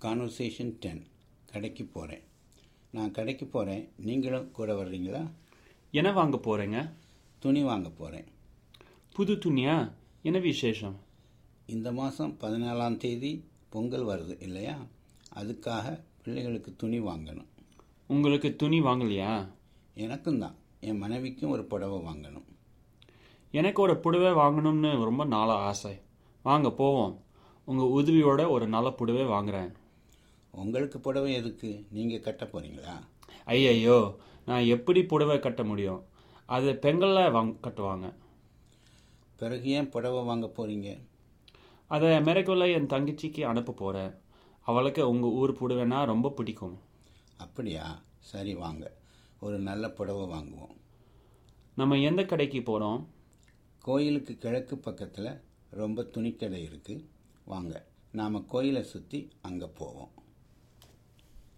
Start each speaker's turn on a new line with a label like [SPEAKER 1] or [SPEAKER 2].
[SPEAKER 1] conversation ten கடைக்கு போகிறேன் நான் கடைக்கு போகிறேன் நீங்களும் கூட வர்றீங்களா
[SPEAKER 2] என்ன வாங்க போகிறேங்க
[SPEAKER 1] துணி வாங்க போகிறேன்
[SPEAKER 2] புது துணியா என்ன விசேஷம்
[SPEAKER 1] இந்த மாதம் பதினாலாம் தேதி பொங்கல் வருது இல்லையா அதுக்காக பிள்ளைகளுக்கு துணி வாங்கணும்
[SPEAKER 2] உங்களுக்கு துணி வாங்கலையா
[SPEAKER 1] எனக்கும் தான் என் மனைவிக்கும் ஒரு புடவை வாங்கணும்
[SPEAKER 2] எனக்கு ஒரு புடவை வாங்கணும்னு ரொம்ப நாளாக ஆசை வாங்க போவோம் உங்கள் உதவியோட ஒரு நல்ல புடவை வாங்குறேன்
[SPEAKER 1] உங்களுக்கு புடவை எதுக்கு நீங்கள் கட்ட போகிறீங்களா
[SPEAKER 2] ஐயையோ நான் எப்படி புடவை கட்ட முடியும் அது பெண்களில் வாங் கட்டுவாங்க
[SPEAKER 1] பிறகு ஏன் புடவை வாங்க போகிறீங்க
[SPEAKER 2] அதை அமெரிக்காவில் என் தங்கச்சிக்கு அனுப்ப போகிறேன் அவளுக்கு உங்கள் ஊர் புடவைனா ரொம்ப பிடிக்கும்
[SPEAKER 1] அப்படியா சரி வாங்க ஒரு நல்ல புடவை வாங்குவோம்
[SPEAKER 2] நம்ம எந்த கடைக்கு போகிறோம்
[SPEAKER 1] கோயிலுக்கு கிழக்கு பக்கத்தில் ரொம்ப துணிக்கடை இருக்குது வாங்க நாம் கோயிலை சுற்றி அங்கே போவோம்